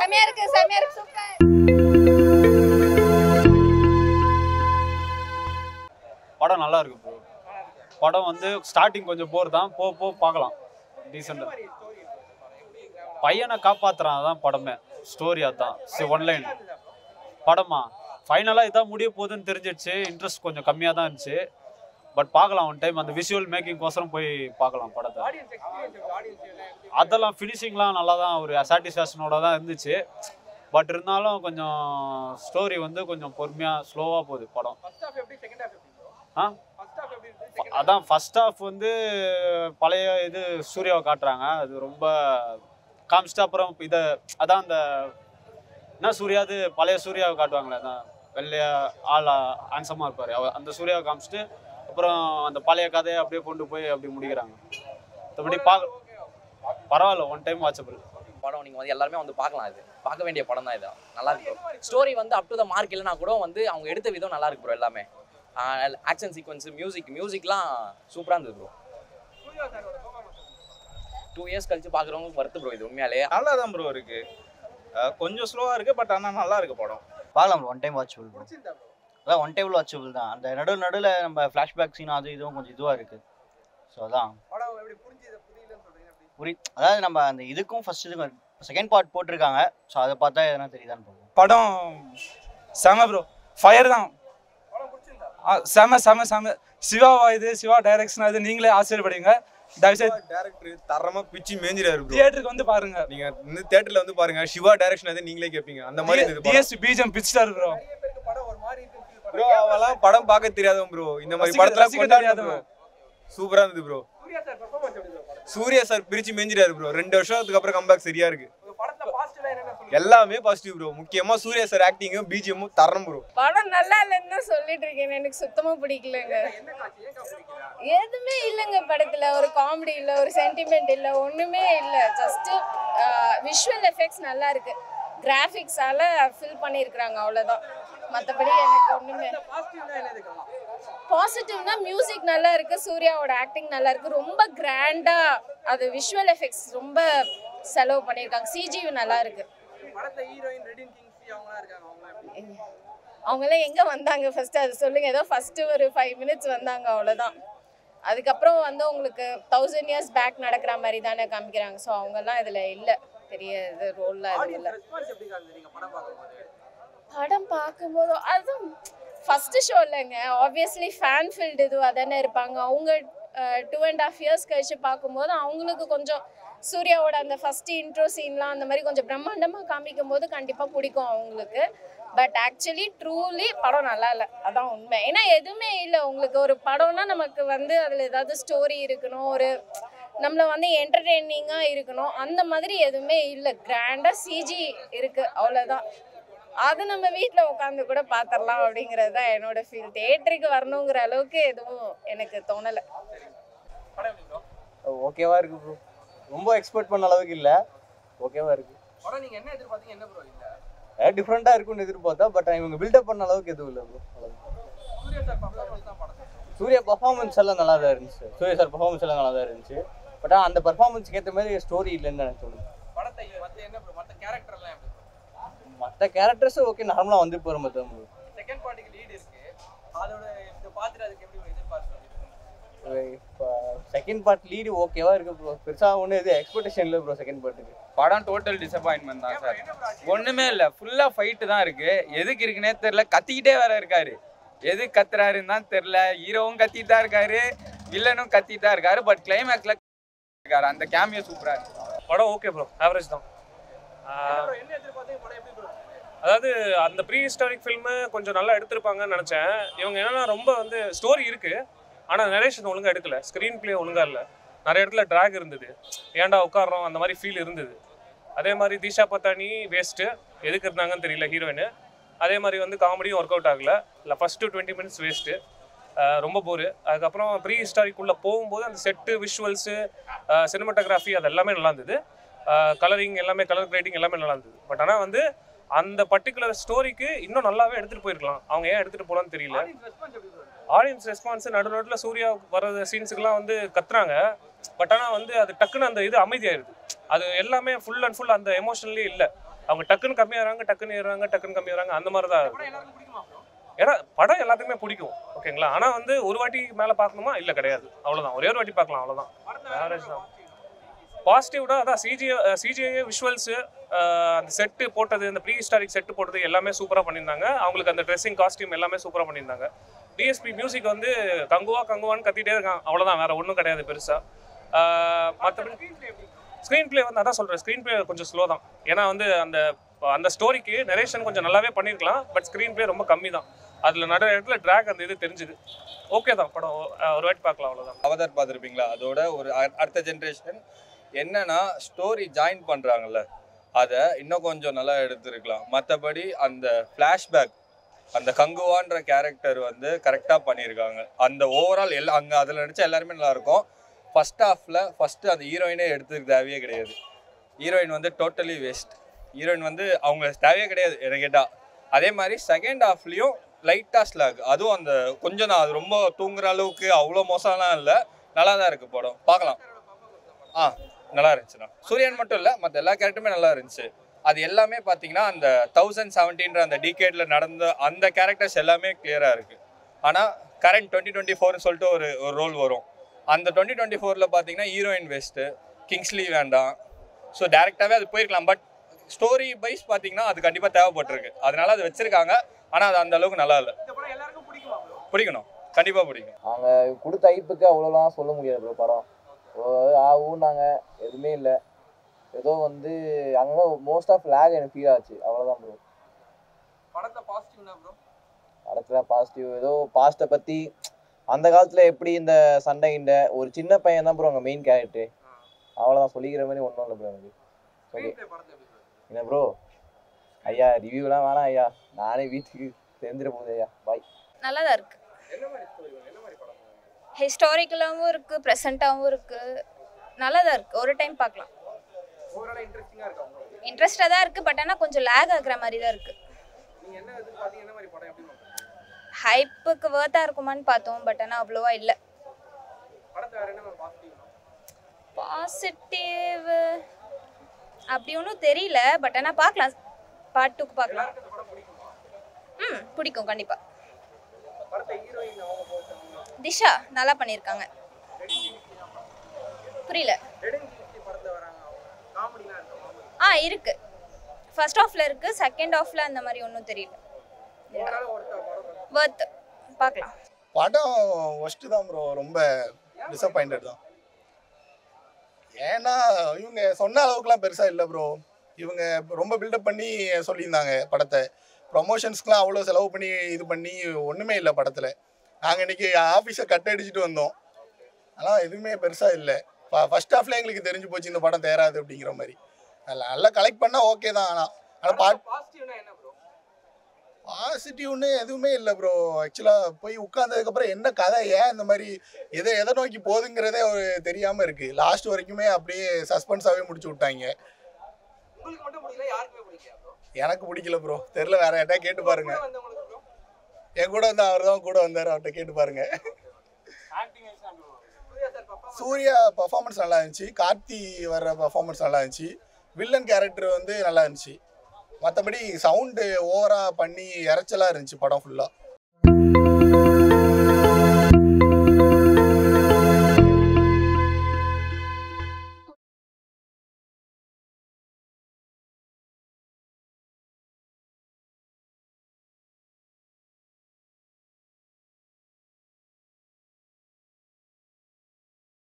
செமையா இருக்கு செமையா இருக்கு சூப்பர் படம் நல்லா இருக்கு ப்ரோ படம் வந்து ஸ்டார்டிங் கொஞ்சம் போர் தான் போ போ பார்க்கலாம் டீசெண்டாக பையனை காப்பாத்துறான் அதான் படமே ஸ்டோரி அதான் சரி ஒன்லைன் படமா ஃபைனலாக இதான் முடிய போகுதுன்னு தெரிஞ்சிடுச்சு இன்ட்ரெஸ்ட் கொஞ்சம் கம்மியாக தான் இருந்துச்சு பட் பார்க்கலாம் ஒன் டைம் அந்த விஷுவல் மேக்கிங்கோசரம் போய் பார்க்கலாம் படத்தை அதெல்லாம் ஃபினிஷிங்லாம் நல்லா தான் ஒரு சாட்டிஸ்ஃபேக்ஷனோட தான் இருந்துச்சு பட் இருந்தாலும் கொஞ்சம் ஸ்டோரி வந்து கொஞ்சம் பொறுமையாக ஸ்லோவாக போகுது படம் ஆ அதான் ஃபர்ஸ்ட் ஹாஃப் வந்து பழைய இது சூர்யாவை காட்டுறாங்க அது ரொம்ப காமிச்சிட்டு அப்புறம் இதை அதான் அந்த என்ன சூர்யா அது பழைய சூர்யாவை காட்டுவாங்களே அதான் வெள்ளையா ஆளா ஆன்சமாக இருப்பார் அவர் அந்த சூர்யாவை காமிச்சிட்டு அப்புறம் அந்த பழைய கதையை அப்படியே கொண்டு போய் அப்படி முடிக்கிறாங்க மற்றபடி பார்க்க பரவாயில்ல ஒன் டைம் வாட்சபிள் படம் நீங்கள் வந்து எல்லாருமே வந்து பார்க்கலாம் இது பார்க்க வேண்டிய படம் தான் இது நல்லா இருக்கு ஸ்டோரி வந்து அப் டு த மார்க் இல்லைனா கூட வந்து அவங்க எடுத்த விதம் நல்லா இருக்கு ப்ரோ எல்லாமே ஆக்ஷன் சீக்வன்ஸ் மியூசிக் மியூசிக்லாம் சூப்பராக இருந்தது ப்ரோ டூ இயர்ஸ் கழிச்சு பார்க்குறவங்க வருத்து ப்ரோ இது உண்மையாலே நல்லா தான் ப்ரோ இருக்கு அஹ் கொஞ்சம் ஸ்லோவா இருக்கு பட் ஆனா நல்லா இருக்கு படம் பார்க்கலாம் ஒன் டைம் வாட்சபிள் ப்ரோ அதான் ஒன் டைம் வாட்சபிள் தான் அந்த நடு நடுவில் நம்ம ஃப்ளாஷ்பேக் சீன் அது இதுவும் கொஞ்சம் இதுவாக இருக்குது ஸோ அதான் புரி அதாவது நம்ம அந்த இதுக்கும் ஃபர்ஸ்ட் இதுக்கும் செகண்ட் பார்ட் போட்டிருக்காங்க ஸோ அதை பார்த்தா எதனா தெரியுதான்னு பார்ப்போம் படம் செம ப்ரோ ஃபயர் தான் ஆ, செம செம செம சிவாவா இது சிவா டைரக்ஷன் இது நீங்களே ஆச்சரியப்படுவீங்க தயவுசெய்து டேரக்டர் தரமா பிச்சு மேஞ்சிராரு ப்ரோ தியேட்டருக்கு வந்து பாருங்க நீங்க இந்த தியேட்டர்ல வந்து பாருங்க சிவா டைரக்ஷன் அது நீங்களே கேட்பீங்க அந்த மாதிரி இருந்தது படம். டிஎஸ்பி பீஜம் பிச்சிட்டாரு ப்ரோ ப்ரோ அவெல்லாம் படம் பார்க்க தெரியாதவன் ப்ரோ இந்த மாதிரி ரசிக்க- படத்துல ரசிக்க கொண்டாடுறது தெரியாதவன். ப்ரோ சூப்பரா இருந்தது ப்ரோ சூர்யா சார் பிரிச்சு மேஞ்சிராரு ப்ரோ ரெண்டு வருஷத்துக்கு அப்புறம் கம்பேக் சரியா இருக்கு எல்லாமே பாசிட்டிவ் ப்ரோ முக்கியமா சூர்யா சார் ஆக்டிங்கும் பிஜிஎம்மும் தரம் ப்ரோ படம் நல்லா இல்லைன்னு தான் சொல்லிட்டு இருக்கேன் எனக்கு சுத்தமா பிடிக்கலங்க எதுவுமே இல்லைங்க படத்துல ஒரு காமெடி இல்ல ஒரு சென்டிமெண்ட் இல்ல ஒண்ணுமே இல்ல ஜஸ்ட் விஷுவல் எஃபெக்ட்ஸ் நல்லா இருக்கு கிராஃபிக்ஸால ஃபில் பண்ணியிருக்கிறாங்க அவ்வளவுதான் மற்றபடி எனக்கு ஒண்ணுமே பாசிட்டிவ்னா மியூசிக் நல்லா இருக்கு சூர்யாவோட ஆக்டிங் நல்லா இருக்கு ரொம்ப கிராண்டா அது விஷுவல் எஃபெக்ட்ஸ் ரொம்ப செலவு பண்ணியிருக்காங்க சிஜிவி நல்லா இருக்கு அவங்களாம் எங்க வந்தாங்க ஃபர்ஸ்ட் அது சொல்லுங்க ஏதோ ஃபர்ஸ்ட் ஒரு ஃபைவ் மினிட்ஸ் வந்தாங்க அவ்வளவுதான் அதுக்கப்புறம் வந்து உங்களுக்கு தௌசண்ட் இயர்ஸ் பேக் நடக்கிற மாதிரி தானே காமிக்கிறாங்க ஸோ அவங்கெல்லாம் இதுல இல்ல பெரிய இது ரோல்லாம் எதுவும் இல்லை படம் பார்க்கும்போது அதுவும் ஃபர்ஸ்ட் ஷோ இல்லைங்க ஆப்வியஸ்லி ஃபேன் ஃபீல்டு இதுவாக தானே இருப்பாங்க அவங்க டூ அண்ட் ஹாஃப் இயர்ஸ் கழிச்சு பார்க்கும்போது அவங்களுக்கு கொஞ்சம் சூர்யாவோட அந்த ஃபர்ஸ்ட் இன்ட்ரோ சீன்லாம் அந்த மாதிரி கொஞ்சம் பிரம்மாண்டமாக காமிக்கும் போது கண்டிப்பாக பிடிக்கும் அவங்களுக்கு பட் ஆக்சுவலி ட்ரூலி படம் நல்லா இல்லை அதான் உண்மை ஏன்னா எதுவுமே இல்லை உங்களுக்கு ஒரு படம்னா நமக்கு வந்து அதில் ஏதாவது ஸ்டோரி இருக்கணும் ஒரு நம்மளை வந்து என்டர்டெய்னிங்காக இருக்கணும் அந்த மாதிரி எதுவுமே இல்லை கிராண்டாக சிஜி இருக்குது அவ்வளோதான் அது நம்ம வீட்டில் உட்காந்து கூட பார்த்துடலாம் அப்படிங்கிறது தான் என்னோட ஃபீல் தேட்டருக்கு வரணுங்கிற அளவுக்கு எதுவும் எனக்கு தோணலை ஓகேவா இருக்கு ப்ரோ ரொம்ப எக்ஸ்பெக்ட் பண்ண அளவுக்கு இல்லை ஓகேவா இருக்கு படம் நீங்கள் என்ன எதிர்பார்த்தீங்க என்ன ப்ரோ இல்லை டிஃப்ரெண்ட்டாக இருக்கும்னு எதிர்பார்த்தா பட் இவங்க பில்டப் பண்ண அளவுக்கு எதுவும் இல்லை ப்ரோ சூர்யா பர்ஃபார்மன்ஸ் எல்லாம் நல்லா தான் இருந்துச்சு சூர்யா சார் பர்ஃபார்மன்ஸ் எல்லாம் நல்லா தான் இருந்துச்சு பட் ஆனால் அந்த பர்ஃபார்மன்ஸ்க்கு ஏற்ற மாதிரி ஸ்டோரி இல்லைன்னு எனக்கு தோணுது படத்தை மற்ற என்ன ப்ரோ மற்ற கேரக்டர்லாம் எப்படி மற்ற கேரக்டர்ஸும் ஓகே நார்மலாக வந்து போகிற மாதிரி தான் bro. செகண்ட் பார்ட்டிக்கு லீடு இருக்கு அதோட இந்த பார்த்துட்டு அதுக்கு எப்படி ஒரு எதிர்பார்ப்பு இப்போ செகண்ட் பார்ட் லீடு ஓகேவா இருக்கு ப்ரோ பெருசாக ஒன்றும் எது எக்ஸ்பெக்டேஷன் இல்லை ப்ரோ செகண்ட் பார்ட்டுக்கு படம் டோட்டல் டிசப்பாயின்மெண்ட் தான் சார் ஒண்ணுமே இல்ல ஃபுல்லா ஃபைட்டு தான் இருக்கு எதுக்கு இருக்குன்னே தெரியல கத்திக்கிட்டே வேற இருக்காரு எது கத்துறாருன்னு தான் தெரியல ஹீரோவும் கத்திட்டு தான் இருக்காரு வில்லனும் கத்திட்டு தான் இருக்காரு பட் கிளைமேக்ஸ்ல இருக்காரு அந்த கேமியோ சூப்பரா இருக்கு படம் ஓகே ப்ரோ ஆவரேஜ் தான் ஆஹ், அதாவது அந்த ப்ரீ ஹிஸ்டாரிக் ஃபில்மு கொஞ்சம் நல்லா எடுத்திருப்பாங்கன்னு நினச்சேன் இவங்க என்னன்னா ரொம்ப வந்து ஸ்டோரி இருக்கு ஆனால் நரேஷன் ஒழுங்கா எடுக்கல ஸ்க்ரீன் ப்ளே ஒழுங்கா இல்லை நிறைய இடத்துல ட்ராக் இருந்தது ஏன்டா உட்காடுறோம் அந்த மாதிரி ஃபீல் இருந்தது அதே மாதிரி தீஷா பத்தானி வேஸ்ட்டு எதுக்கு இருந்தாங்கன்னு தெரியல ஹீரோயின் அதே மாதிரி வந்து காமெடியும் ஒர்க் அவுட் ஆகல இல்லை ஃபஸ்ட்டு டுவெண்ட்டி மினிட்ஸ் வேஸ்ட்டு ரொம்ப போரு அதுக்கப்புறம் ப்ரீ ஹிஸ்டாரிக்குள்ளே போகும்போது அந்த செட்டு விஷுவல்ஸு சினிமாட்டோகிராஃபி அது எல்லாமே நல்லா இருந்தது கலரிங் எல்லாமே கலர் கிரேட்டிங் எல்லாமே நல்லா இருந்தது பட் ஆனால் வந்து அந்த பர்டிகுலர் ஸ்டோரிக்கு இன்னும் நல்லாவே எடுத்துகிட்டு போயிருக்கலாம் அவங்க ஏன் எடுத்துகிட்டு போகலான்னு தெரியல ஆடியன்ஸ் ரெஸ்பான்ஸ் நடு நடுவில் சூர்யா வர சீன்ஸுக்கெல்லாம் வந்து கத்துறாங்க பட் ஆனால் வந்து அது டக்குன்னு அந்த இது அமைதியாயிருது அது எல்லாமே ஃபுல் அண்ட் ஃபுல் அந்த எமோஷனலே இல்லை அவங்க டக்குன்னு கம்மியாகிறாங்க டக்குன்னு ஏறுறாங்க டக்குன்னு கம்மியாகிறாங்க அந்த மாதிரி தான் இருக்கு. ஏன்னா படம் எல்லாத்துக்குமே பிடிக்கும் ஓகேங்களா ஆனால் வந்து ஒரு வாட்டி மேலே பார்க்கணுமா இல்லை கிடையாது அவ்வளோதான் ஒரே ஒரு வாட்டி பார்க்கலாம் அவ்வளோதான் ஆவரேஜ் தான் பாசிட்டிவ்டா அதான் சிஜி சிஜிஐ விஷுவல்ஸு அந்த செட்டு போட்டது அந்த ப்ரீ ஹிஸ்டாரிக் செட்டு போட்டது எல்லாமே சூப்பராக பண்ணியிருந்தாங்க அவங்களுக்கு அந்த ட்ரெஸ்ஸிங் காஸ்டியூம் எல்லாமே சூப்பராக பண்ணியிருந்தாங்க டிஎஸ்பி மியூசிக் வந்து கங்குவா கங்குவான்னு கத்திட்டே இருக்கான் அவ்வளோதான் வேற ஒன்றும் கிடையாது பெருசாக மற்றபடி ஸ்க்ரீன் ப்ளே வந்து அதான் சொல்கிறேன் ஸ்க்ரீன் ப்ளே கொஞ்சம் ஸ்லோ தான் ஏன்னா வந்து அந்த அந்த ஸ்டோரிக்கு நரேஷன் கொஞ்சம் நல்லாவே பண்ணியிருக்கலாம் பட் ஸ்க்ரீன் ப்ளே ரொம்ப கம்மி தான் அதில் நடுற இடத்துல ட்ராக் அந்த இது தெரிஞ்சுது ஓகே தான் படம் அஹ் ஒரு வாட்டி பார்க்கலாம் அவ்வளோதான் அவதார் பார்த்துருப்பீங்களா அதோட ஒரு அ- அடுத்த ஜென்ரேஷன் என்னன்னா ஸ்டோரி ஜாயின் பண்ணுறாங்கல்ல அதை இன்னும் கொஞ்சம் நல்லா எடுத்திருக்கலாம் மற்றபடி அந்த ஃப்ளாஷ்பேக் அந்த கங்குவான்ற கேரக்டர் வந்து கரெக்டாக பண்ணியிருக்காங்க அந்த ஓவரால் எல்லா அங்கே அதில் நடிச்ச எல்லாருமே நல்லா இருக்கும் ஃபர்ஸ்ட் ஹாஃபில் ஃபஸ்ட்டு அந்த ஹீரோயினே எடுத்துக்க தேவையே கிடையாது ஹீரோயின் வந்து டோட்டலி வேஸ்ட் ஹீரோயின் வந்து அவங்க தேவையே கிடையாது என்ன கேட்டால் அதே மாதிரி செகண்ட் ஹாஃப்லேயும் லைட்டாக ஸ்லாக் அதுவும் அந்த கொஞ்சம் தான் அது ரொம்ப தூங்குற அளவுக்கு அவ்வளோ மோசம்லாம் இல்லை நல்லா தான் இருக்குது படம் பார்க்கலாம் ஆ நல்லா இருந்துச்சுண்ணா சூரியன் மட்டும் இல்லை மற்ற எல்லா கேரக்டருமே நல்லா இருந்துச்சு அது எல்லாமே பார்த்தீங்கன்னா அந்த தௌசண்ட் செவன்டீன்ற அந்த டிகேட்டில் நடந்த அந்த கேரக்டர்ஸ் எல்லாமே கிளியராக இருக்குது ஆனால் கரண்ட் டுவெண்ட்டி டுவெண்ட்டி ஃபோர்னு சொல்லிட்டு ஒரு ஒரு ரோல் வரும் அந்த டுவெண்ட்டி டுவெண்ட்டி ஃபோரில் பார்த்தீங்கன்னா ஹீரோயின் வேஸ்ட்டு கிங்ஸ்லி வேண்டாம் ஸோ டேரெக்டாகவே அது போயிருக்கலாம் பட் ஸ்டோரி வைஸ் பார்த்தீங்கன்னா அது கண்டிப்பாக தேவைப்பட்டிருக்கு அதனால அது வச்சிருக்காங்க ஆனால் அது அந்த அளவுக்கு நல்லா இல்லை பிடிக்கணும் கண்டிப்பாக பிடிக்கும் அவங்க கொடுத்த ஐப்புக்கு அவ்வளோலாம் சொல்ல முடியாது ப்ரோ படம் ஆ ஊனாங்க எதுவுமே இல்லை ஏதோ வந்து அங்கே மோஸ்ட் ஆஃப் லேக் எனக்கு ஃபீல் ஆச்சு அவ்வளோதான் ப்ரோ படத்தை பாசிட்டிவ்னா ப்ரோ படத்தில் பாசிட்டிவ் ஏதோ பாஸ்ட்டை பற்றி அந்த காலத்தில் எப்படி இந்த சண்டை இந்த ஒரு சின்ன பையன் தான் ப்ரோ அங்கே மெயின் கேரக்டரு அவ்வளோதான் சொல்லிக்கிற மாதிரி ஒன்றும் இல்லை ப்ரோ எனக்கு ஓகே என்ன ப்ரோ ஐயா ரிவ்யூலாம் வேணாம் ஐயா நானே வீட்டுக்கு தெரிஞ்சிட போகுது ஐயா பாய் நல்லா தான் இருக்கு ஹிஸ்டாரிக்கலாகவும் இருக்கு ப்ரெசண்ட்டாகவும் இருக்கு நல்லா தான் இருக்கு ஒரு டைம் பார்க்கலாம் ஓவராலாக இன்ட்ரெஸ்டிங்காக இருக்கா உங்களுக்கு இன்ட்ரெஸ்டாக தான் இருக்கு பட் ஆனால் கொஞ்சம் லேக் ஆகுற மாதிரி தான் இருக்கு நீங்கள் என்ன எதிர்பார்த்தீங்க என்ன மாதிரி படம் எப்படி பார்க்குறீங்க? ஹைப்புக்கு வேர்த்தாக இருக்குமான்னு பார்த்தோம் பட் ஆனால் அவ்வளோவா இல்லை படத்தை வேறு என்ன பாசிட்டிவ் பாசிட்டிவ் அப்படி ஒன்றும் தெரியல பட் ஆனால் பார்க்கலாம் பார்ட் டூக்கு பார்க்கலாம் ம் பிடிக்கும் கண்டிப்பாக படத்தை ஹீரோயின் அவங்க போட்டாங்க திஷா நல்லா பண்ணியிருக்காங்க புரியல நெடுஞ்சிருச்சி படத்தில் வராங்க அவங்க காமெடிலாம் இருக்கா காமெடி ஆ இருக்கு ஃபர்ஸ்ட் ஹாஃப்ல இருக்கு செகண்ட் ஹாஃப்ல அந்த மாதிரி ஒன்றும் தெரியல ஓவராலாக ஒருத்தர் படம் வர்த் பார்க்கலாம் படம் ஒஸ்ட்டு தான் ப்ரோ ரொம்ப டிசப்பாயிண்டட் தான் ஏன்னா இவங்க சொன்ன அளவுக்குலாம் பெருசாக இல்லை ப்ரோ இவங்க ரொம்ப பில்டப் பண்ணி சொல்லியிருந்தாங்க படத்தை ப்ரொமோஷன்ஸ்க்குலாம் அவ்வளோ செலவு பண்ணி இது பண்ணி ஒன்றுமே இல்லை படத்தில் நாங்கள் இன்றைக்கி ஆஃபீஸை கட் அடிச்சுட்டு வந்தோம் ஆனால் எதுவுமே பெருசாக இல்லை ஃபஸ்ட் ஹாஃப்ல எங்களுக்கு தெரிஞ்சு போச்சு இந்த படம் தேராது அப்படிங்கிற மாதிரி அதில் நல்லா கலெக்ட் பண்ணால் ஓகே தான் ஆனால் ஆனால் பாட் பாசிட்டிவ்னா என்ன ப்ரோ பாசிட்டிவ்னு எதுவுமே இல்லை ப்ரோ ஆக்சுவலாக போய் உட்கார்ந்ததுக்கப்புறம் என்ன கதை ஏன் இந்த மாதிரி எதை எதை நோக்கி போகுதுங்கிறதே ஒரு தெரியாமல் இருக்குது லாஸ்ட் வரைக்குமே அப்படியே சஸ்பென்ஸாகவே முடிச்சு விட்டாங்க உங்களுக்கு மட்டும் பிடிக்கல யாருக்குமே பிடிக்கல ப்ரோ எனக்கு பிடிக்கல ப்ரோ தெரில வேற யார்ட்டா கேட்டு பாருங்க கூட வந்தவங்களுக்கு ப்ரோ என் கூட வந்து அவர் தான் கூட வந்தார் அவர்கிட்ட கேட்டு பாருங்க Suriya sir performance Suriya performance நல்லா இருந்துச்சு கார்த்தி வர்ற பர்ஃபார்மன்ஸ் நல்லா இருந்துச்சு வில்லன் கேரக்டர் வந்து நல்லா இருந்துச்சு மற்றபடி சவுண்டு ஓவராக பண்ணி இறைச்சலாக இருந்துச்சு படம் ஃபுல்லாக